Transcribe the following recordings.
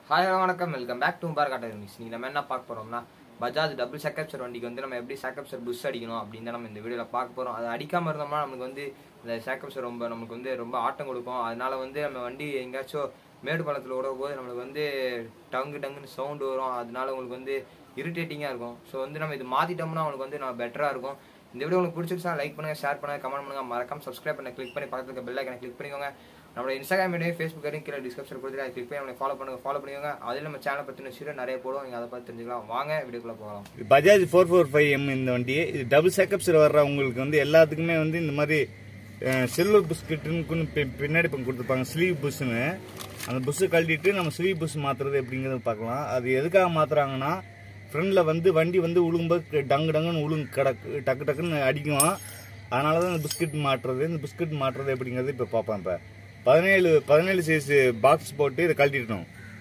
Hi hello வணக்கம் welcome back to பார் காட்டர் மிஸ் நீங்கள் நம்ம என்ன பார்க்க போகிறோம்னா பஜாஜ் டபுள் செக்கப்சர் வண்டிக்கு வந்து நம்ம எப்படி செக்கப்சர் புஷ் அடிக்கணும் அப்படின்னு தான் நம்ம இந்த வீடியோவில் பார்க்க போகிறோம் அது அடிக்காமல் இருந்தோம்னா நமக்கு வந்து இந்த செக்கப்சர் ரொம்ப நமக்கு வந்து ரொம்ப ஆட்டம் கொடுக்கும் அதனால வந்து நம்ம வண்டி எங்கேயாச்சும் மேடு பள்ளத்தில் விட போது நம்மளுக்கு வந்து டங்கு டங்குன்னு சவுண்டு வரும் அதனால உங்களுக்கு வந்து இரிட்டேட்டிங்காக இருக்கும் ஸோ வந்து நம்ம இது மாற்றிட்டோம்னா உங்களுக்கு வந்து நம்ம பெட்டராக இருக்கும் இந்த வீடியோ உங்களுக்கு பிடிச்சிருச்சா லைக் பண்ணுங்க ஷேர் பண்ணுங்க கமெண்ட் பண்ணுங்க மறக்காம சப்ஸ்கிரைப் பண்ண கிளிக் பண்ணி பக்கத்துல இருக்க பெல் ஐக்கனை கிளிக் பண்ணிக்கோங்க நம்மளோட இன்ஸ்டாகிராம் ஐடியும் ஃபேஸ்புக் ஐடியும் கீழே டிஸ்கிரிப்ஷன் கொடுத்துட்டு அதை கிளிக் பண்ணி நம்மளை ஃபாலோ பண்ணுங்க ஃபாலோ பண்ணிக்கோங்க அதில் நம்ம சேனல் பற்றின விஷயம் நிறைய போடுவோம் நீங்கள் அதை பார்த்து தெரிஞ்சுக்கலாம் வாங்க வீடியோக்குள்ள போகலாம் இது Bajaj four four five M இந்த வண்டி இது டபுள் செக்கப்ஸில் வர்றவங்களுக்கு வந்து எல்லாத்துக்குமே வந்து இந்த மாதிரி சில்வர் புஷ்கிட்டுன்னு பின்னாடி இப்போ கொடுத்துருப்பாங்க ஸ்லீவ் புஷ்னு அந்த புஷ்ஷை கழட்டிட்டு நம்ம ஸ்லீவ் புஷ் மாற்றுறது எப்படிங்கிறத பார்க்கலாம் அது எதுக்காக மாற்றுறாங்கன்னா ஃப்ரண்டில் வந்து வண்டி வந்து உழுகும்போது டங்கு டங்குன்னு உழுங்கு கடக்கு டக்கு டக்குன்னு அடிக்கும் அதனால தான் இந்த பிஸ்கட் மாட்டுறது இந்த பிஸ்கட் மாட்டுறது எப்படிங்கிறது இப்போ பார்ப்போம் இப்போ பதினேழு பதினேழு சைஸ் பாக்ஸ் போட்டு இதை கழட்டிடணும்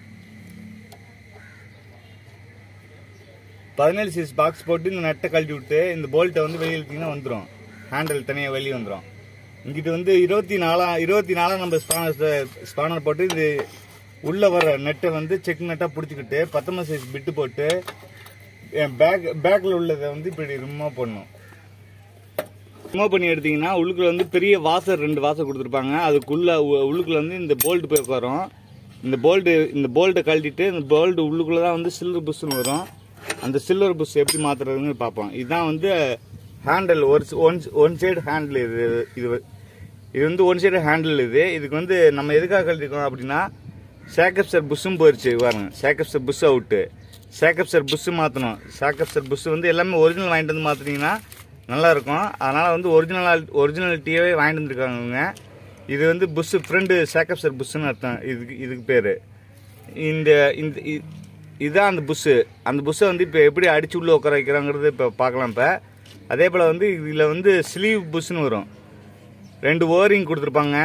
பதினேழு சைஸ் பாக்ஸ் போட்டு இந்த நட்டை கழட்டி விட்டு இந்த போல்ட்டை வந்து வெளியே இழுத்தீங்கன்னா வந்துடும் ஹேண்டில் தனியாக வெளியே வந்துடும் இங்கிட்ட வந்து இருபத்தி நாலா இருபத்தி நாலாம் நம்ம ஸ்பானர் ஸ்பானர் போட்டு இது உள்ளே வர நெட்டை வந்து செக் நட்டாக பிடிச்சிக்கிட்டு பத்தொன்பது சைஸ் பிட்டு போட்டு பேக் பேக்கில் உள்ளதை வந்து இப்படி ரிமூவ் பண்ணணும் ரிமூவ் பண்ணி எடுத்தீங்கன்னா உள்ளுக்குள்ள வந்து பெரிய வாசர் ரெண்டு வாசர் கொடுத்துருப்பாங்க அதுக்குள்ள உ- உள்ளுக்குள்ள வந்து இந்த போல்ட் போய் உட்காரும் இந்த போல்ட்டு இந்த போல்ட்டை கழட்டிட்டு இந்த போல்ட் உள்ளுக்குள்ள தான் வந்து சில்வர் புஷ்னு வரும் அந்த சில்வர் புஷ் எப்படி மாத்துறதுன்னு பார்ப்போம் இதுதான் வந்து ஹேண்டில் ஒரு ஒன் ஒன் சைடு ஹேண்டில் இது இது இது வந்து ஒன் சைடு ஹேண்டில் இது இதுக்கு வந்து நம்ம எதுக்காக கழட்டிருக்கோம் அப்படின்னா சேக்கப்சர் புஷ்ஷும் போயிருச்சு பாருங்க shock absorber bush out shock absorber bush மாற்றணும் சேக்கப்சர் புஷ் வந்து எல்லாமே ஒரிஜினல் வாங்கிட்டு வந்து மாற்றினீங்கன்னா நல்லா இருக்கும் அதனால் வந்து ஒரிஜினல் ஒரிஜினாலிட்டியாவே வாங்கிட்டு வந்துருக்காங்க இவங்க. இது வந்து புஷ் ஃப்ரெண்டு சேக்கப்சர் புஷ்ஷுன்னு அர்த்தம் இதுக்கு இதுக்கு பேர் இந்த இந்த இ- இதுதான் அந்த புஷ்ஷு அந்த புஷ்ஷை வந்து இப்போ எப்படி அடிச்சு உள்ள உட்கார வைக்கிறாங்கிறது இப்போ பார்க்கலாம் இப்போ அதே போல் வந்து இதில் வந்து ஸ்லீவ் புஷ்னு வரும் ரெண்டு ஓரிங் கொடுத்துருப்பாங்க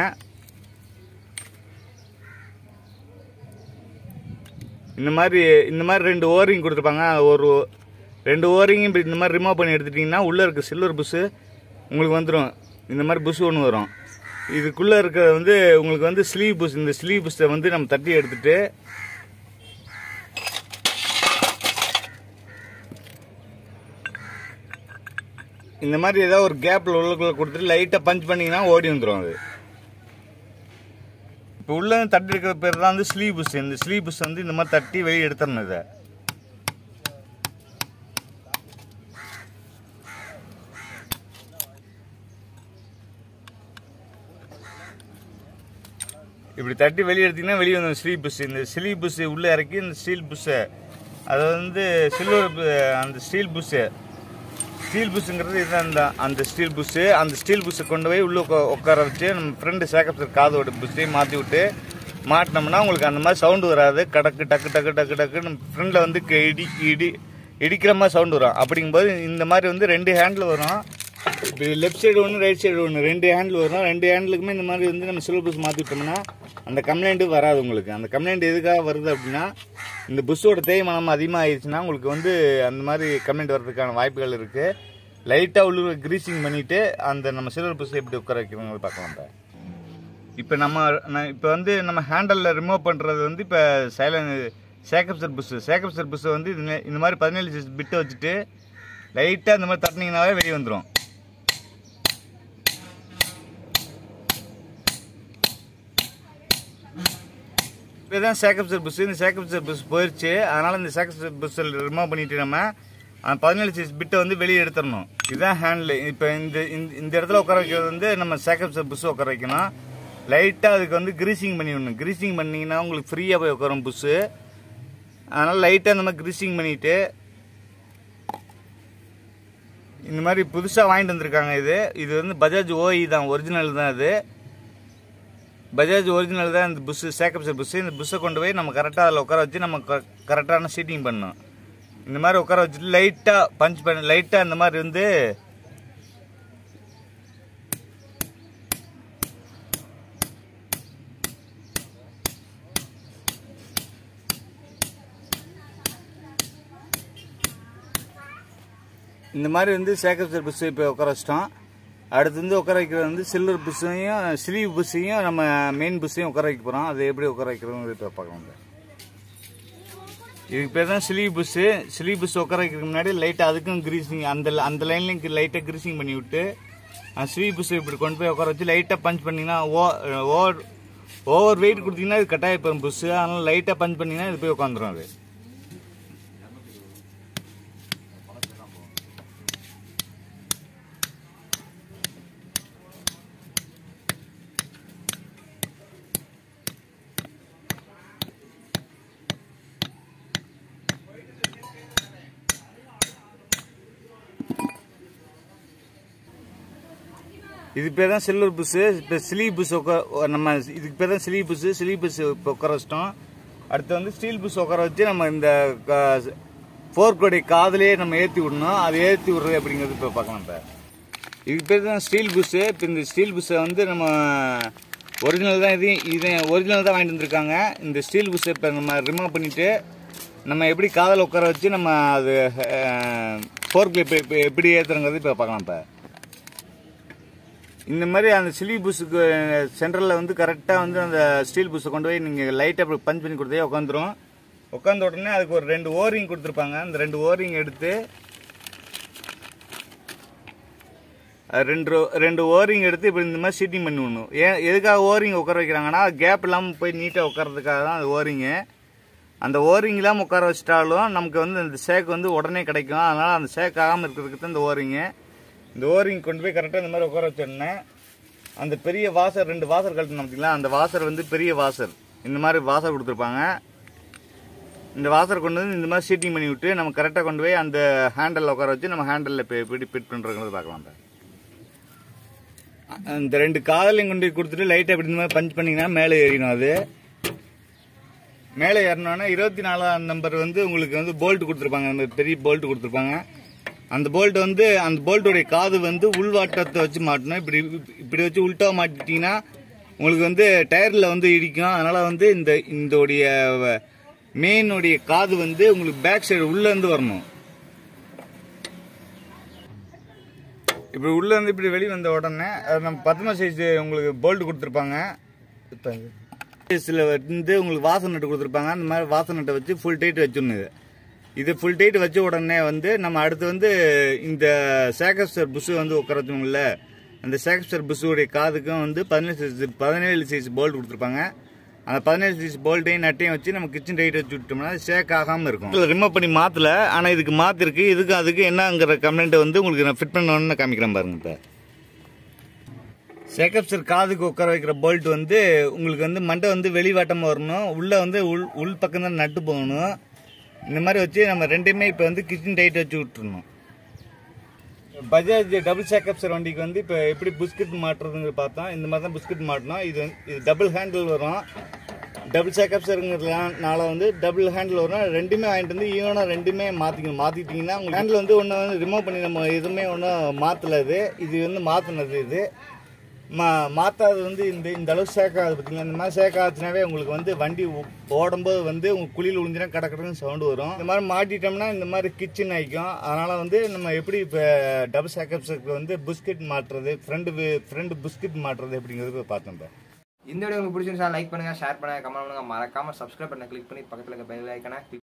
இந்த மாதிரி இந்த மாதிரி ரெண்டு ஓரிங் கொடுத்துருப்பாங்க ஒரு ரெண்டு ஓரிங்கும் இப்படி இந்த மாதிரி ரிமூவ் பண்ணி எடுத்துட்டிங்கன்னா உள்ளே இருக்க சில்வர் புஷ்ஷு உங்களுக்கு வந்துடும் இந்த மாதிரி புஷ் ஒன்று வரும் இதுக்குள்ளே இருக்கிறது வந்து உங்களுக்கு வந்து ஸ்லீவ் புஷ் இந்த ஸ்லீவ் புஷ்ஷை வந்து நம்ம தட்டி எடுத்துட்டு இந்த மாதிரி ஏதாவது ஒரு கேப்பில் உள்ளுக்குள்ள கொடுத்துட்டு லைட்டாக பஞ்ச் பண்ணிங்கன்னா ஓடி வந்துடும் அது இப்போ உள்ள தட்டி இருக்கிற பேர் தான் வந்து ஸ்லீவ் புஷ் இந்த ஸ்லீவ் புஷ் வந்து இந்த மாதிரி தட்டி வெளியே எடுத்துடணும் இதை இப்படி தட்டி வெளியே எடுத்தீங்கன்னா வெளியே வந்து ஸ்லீவ் புஷ் இந்த ஸ்லீவ் புஷ் உள்ளே இறக்கி இந்த ஸ்டீல் புஷ்ஷை அதை வந்து சில்வர் அந்த ஸ்டீல் புஷ்ஷு ஸ்டீல் புஷ்ங்கிறது இதுதான் இந்த அந்த ஸ்டீல் புஷ்ஷு அந்த ஸ்டீல் புஷ்ஷை கொண்டு போய் உள்ளே உக்கா- உட்கார வச்சு நம்ம ஃப்ரெண்டு சேக்கப் காதோட புஷ்ஷையும் மாற்றி விட்டு மாட்டினோம்னா உங்களுக்கு அந்த மாதிரி சவுண்டு வராது கடக்கு டக்கு டக்கு டக்கு டக்குன்னு ஃப்ரெண்டில் வந்து க- இடி இடி இடிக்கிற மாதிரி சவுண்டு வரும் அப்படிங்கும்போது இந்த மாதிரி வந்து ரெண்டு ஹேண்டில் வரும் இப்போ லெஃப்ட் சைடு ஒன்று ரைட் சைடு ஒன்று ரெண்டு ஹேண்டில் வரும் ரெண்டு ஹேண்டிலுக்குமே இந்த மாதிரி வந்து நம்ம சில்வர் புஷ் மாற்றி விட்டோம்னா அந்த கம்ப்ளைண்ட்டு வராது உங்களுக்கு அந்த கம்ப்ளைண்ட் எதுக்காக வருது அப்படின்னா இந்த புஷ்ஷோட தேய்மானம் அதிகமாக ஆயிடுச்சுன்னா உங்களுக்கு வந்து அந்த மாதிரி கம்ப்ளைண்ட் வர்றதுக்கான வாய்ப்புகள் இருக்குது லைட்டாக உள்ள கிரீசிங் பண்ணிவிட்டு அந்த நம்ம சில்வர் புஷ் எப்படி உட்கார வைக்கிறோங்கிறது பார்க்கலாம் இப்போ இப்போ நம்ம இப்போ வந்து நம்ம ஹேண்டலில் ரிமூவ் பண்ணுறது வந்து இப்போ சைலன் சேக்கப்சர் புஷ் சேக்கப்சர் புஷ்ஷை வந்து இது நே- இந்த மாதிரி பதினேழு பிட்டை வச்சுட்டு லைட்டாக இந்த மாதிரி தட்டினீங்கனாவே வெளியே வந்துடும் இதுதான் சேக்கப்சர் புஷ் இந்த சேக்கப்சர் புஷ் போயிடுச்சு அதனால இந்த சேக்கப்சர் புஷ் ரிமூவ் பண்ணிட்டு நம்ம அந்த பதினேழு சைஸ் பிட்டை வந்து வெளியே எடுத்துடணும் இதுதான் ஹேண்டில் இப்போ இந்த இந்த- இந்த இடத்துல உட்கார வைக்கிறது வந்து நம்ம சேக்கப்சர் புஷ் உட்கார வைக்கணும் லைட்டாக அதுக்கு வந்து கிரீசிங் பண்ணி விடணும் கிரீசிங் பண்ணீங்கன்னா உங்களுக்கு ஃப்ரீயாக போய் உட்காரும் புஷ்ஷு அதனால் லைட்டாக இந்த மாதிரி கிரீசிங் பண்ணிட்டு இந்த மாதிரி புதுசாக வாங்கிட்டு வந்திருக்காங்க இது இது வந்து பஜாஜ் ஓஇ தான் ஒரிஜினல் தான் இது பஜாஜ் ஒரிஜினல் தான் இந்த புஷ்ஷு சேக்கப்சர் புஷ்ஷு இந்த புஷ்ஷை கொண்டு போய் நம்ம கரெக்டாக அதில் உட்கார வச்சு நம்ம கரெக்டான சீட்டிங் பண்ணணும் இந்த மாதிரி உட்கார வச்சுட்டு லைட்டாக பஞ்ச் பண்ண லைட்டாக இந்த மாதிரி வந்து இந்த மாதிரி வந்து சேக்கப்சர் புஷ் இப்போ உட்கார வச்சிட்டோம் அடுத்து வந்து உட்கார வைக்கிறது வந்து சில்வர் புஷ்ஷையும் ஸ்லீவ் புஷ்ஷையும் நம்ம மெயின் புஷ்ஷையும் உட்கார வைக்க போகிறோம் அது எப்படி உட்கார வைக்கிறோங்கிறது இப்போ பார்க்கலாம் இதுக்கு பேர் தான் சிலி புஷ்ஷு சிலி புஷ் உட்கார வைக்கிறதுக்கு முன்னாடி லைட்டாக அதுக்கும் கிரீசிங் அந்த அந்த லைன்லையும் லைட்டாக கிரீசிங் பண்ணி விட்டு ஸ்லீ புஷ் இப்படி கொண்டு போய் உட்கார வச்சு லைட்டாக பஞ்ச் பண்ணிங்கன்னா ஓவர் ஓவர் வெயிட் கொடுத்தீங்கன்னா இது கட்டாய பெறும் புஷ்ஷு அதனால லைட்டாக பஞ்ச் பண்ணிங்கன்னா இது போய் உட்காந்துரும் அது இது பேர் தான் சில்வர் புஷ்ஷு இப்போ சிலி புஷ் உட்கார நம்ம இதுக்கு பேர் தான் சிலி புஷ்ஷு சிலி புஷ் இப்போ உட்கார வச்சிட்டோம் அடுத்து வந்து ஸ்டீல் புஷ் உட்கார வச்சு நம்ம இந்த ஃபோர்க்கோடைய காதுலயே நம்ம ஏற்றி விடணும் அது ஏற்றி விடுறது அப்படிங்கிறது இப்போ பார்க்கலாம் இப்போ இதுக்கு பேர் தான் ஸ்டீல் புஷ்ஷு இப்போ இந்த ஸ்டீல் புஷ்ஷை வந்து நம்ம ஒரிஜினல் தான் இது இது ஒரிஜினல் தான் வாங்கிட்டு வந்திருக்காங்க இந்த ஸ்டீல் புஷ்ஷை இப்போ நம்ம ரிமூவ் பண்ணிவிட்டு நம்ம எப்படி காதில் உட்கார வச்சு நம்ம அது ஃபோர்க்கில் இப்போ இப்போ எப்படி ஏற்றுறங்கிறது இப்போ பார்க்கலாம் இப்போ இந்த மாதிரி அந்த சிலி புஷ்ஷுக்கு சென்டரில் வந்து கரெக்டாக வந்து அந்த ஸ்டீல் புஷ்ஷை கொண்டு போய் நீங்கள் லைட்டாக அப்படி பஞ்ச் பண்ணி கொடுத்தே உட்காந்துரும் உட்காந்த உடனே அதுக்கு ஒரு ரெண்டு ஓரிங் கொடுத்துருப்பாங்க அந்த ரெண்டு ஓரிங் எடுத்து அது ரெண்டு ரோ- ரெண்டு ஓரிங் எடுத்து இப்படி இந்த மாதிரி சீட்டிங் பண்ணி விடணும் ஏன் எதுக்காக ஓரிங் உட்கார வைக்கிறாங்கன்னா கேப் இல்லாமல் போய் நீட்டாக உட்காரதுக்காக தான் அது ஓரிங்கு அந்த ஓரிங் இல்லாமல் உட்கார வச்சிட்டாலும் நமக்கு வந்து அந்த சேக் வந்து உடனே கிடைக்கும் அதனால் அந்த சேக் ஆகாமல் இருக்கிறதுக்கு தான் இந்த ஓரிங்கு இந்த ஓரிங் கொண்டு போய் கரெக்டாக இந்த மாதிரி உட்கார வச்சோடனே அந்த பெரிய வாசர் ரெண்டு வாசர் கழட்டணும் பார்த்தீங்களா அந்த வாசர் வந்து பெரிய வாசர் இந்த மாதிரி வாசர் கொடுத்துருப்பாங்க இந்த வாசர் கொண்டு வந்து இந்த மாதிரி சீட்டிங் பண்ணி விட்டு நம்ம கரெக்டாக கொண்டு போய் அந்த ஹேண்டலில் உட்கார வச்சு நம்ம ஹேண்டலில் இப்போ எப்படி ஃபிட் பண்ணுறோங்கிறது பார்க்கலாம் இப்ப. அந்த ரெண்டு காதலையும் கொண்டு போய் கொடுத்துட்டு லைட்டாக இப்படி இந்த மாதிரி பஞ்ச் பண்ணிங்கன்னா மேலே ஏறிடும் அது மேலே ஏறினோன்னா இருபத்தி நாலாம் நம்பர் வந்து உங்களுக்கு வந்து போல்ட் கொடுத்துருப்பாங்க அந்த பெரிய போல்ட் கொடுத்துருப்பாங்க அந்த போல்ட் வந்து அந்த போல்ட்டோடைய காது வந்து உள்வாட்டத்தை வச்சு மாட்டணும் இப்படி இப்படி வச்சு உள்ட்டா மாட்டிட்டீங்கன்னா உங்களுக்கு வந்து டயரில் வந்து இடிக்கும் அதனால வந்து இந்த இந்தோடைய மெயினுடைய காது வந்து உங்களுக்கு பேக் சைடு உள்ளேருந்து வரணும் இப்படி உள்ள இருந்து இப்படி வெளியே வந்த உடனே அது நம்ம பத்ம சைஸ் உங்களுக்கு போல்ட் கொடுத்துருப்பாங்க இப்போ சைஸில் வந்து உங்களுக்கு வாசல் நட்டு கொடுத்துருப்பாங்க அந்த மாதிரி வாசல் நட்டை வச்சு ஃபுல் டைட் வச்சிடணும் இது இது ஃபுல் டைட் வச்ச உடனே வந்து நம்ம அடுத்து வந்து இந்த சேகஸ்டர் புஷ் வந்து உட்கார வச்சோம்ல அந்த சேகஸ்டர் புஷ்ஷுடைய காதுக்கும் வந்து பதினேழு சைஸ் பதினேழு சைஸ் போல்ட் கொடுத்துருப்பாங்க அந்த பதினேழு சைஸ் போல்ட்டையும் நட்டையும் வச்சு நம்ம கிச்சன் டைட் வச்சு விட்டோம்னா ஷேக் ஆகாமல் இருக்கும் இதில் ரிமூவ் பண்ணி மாற்றல ஆனால் இதுக்கு மாற்றிருக்கு இதுக்கு அதுக்கு என்னங்கிற கம்ப்ளைண்ட்டை வந்து உங்களுக்கு நான் ஃபிட் பண்ணணும்னு காமிக்கிறேன் பாருங்க இப்போ சேக்கப்சர் காதுக்கு உட்கார வைக்கிற போல்ட் வந்து உங்களுக்கு வந்து மண்டை வந்து வெளிவாட்டமாக வரணும் உள்ள வந்து உள் உள் பக்கம் தான் நட்டு போகணும் இந்த மாதிரி வச்சு நம்ம ரெண்டையுமே இப்போ வந்து கிச்சன் டைட் வச்சு விட்டுருணும் பஜாஜ் டபுள் சேக்கப்சர் வண்டிக்கு வந்து இப்போ எப்படி பிஸ்கட் மாட்டுறதுங்க பார்த்தோம் இந்த மாதிரி தான் பிஸ்கட் மாட்டணும் இது வந்து- இது டபுள் ஹேண்டில் வரும் டபுள் சேக்கப்சருங்கிறதுனால வந்து டபுள் ஹேண்டில் வரும் ரெண்டுமே வாங்கிட்டு வந்து ஈவனாக ரெண்டுமே மாற்றிக்கணும் மாற்றிட்டிங்கன்னா உங்களுக்கு ஹேண்டில் வந்து ஒன்று வந்து ரிமூவ் பண்ணி நம்ம எதுவுமே ஒன்றும் மாற்றல இது இது வந்து மாற்றினது இது மா மாற்றாது வந்து இந்த இந்த அளவு சேக்காது பார்த்தீங்களா இந்த மாதிரி சேக்காச்சுனாவே உங்களுக்கு வந்து வண்டி ஓ- ஓடும்போது வந்து உங்கள் குழியில் விழுந்துனா கடக்கடன்னு சவுண்டு வரும் இந்த மாதிரி மாட்டிட்டோம்னா இந்த மாதிரி கிச்சன் ஆயிக்கும் அதனால் வந்து நம்ம எப்படி இப்போ டபுள் சேக்கப்ஸுக்கு வந்து பிஸ்கட் மாட்டுறது ஃப்ரெண்டு ஃப்ரெண்டு பிஸ்கட் மாட்டுறது அப்படிங்கிறது போய் பார்த்தோம் இப்போ இந்த வீடியோ உங்களுக்கு பிடிச்சிருந்தா லைக் பண்ணுங்க ஷேர் பண்ணுங்க கமெண்ட் பண்ணுங்க மறக்காம சப்ஸ்கிரைப் பண்ண கிளிக் பண்ணி பக்கத்துல இருக்க பெல் ஐக்கனை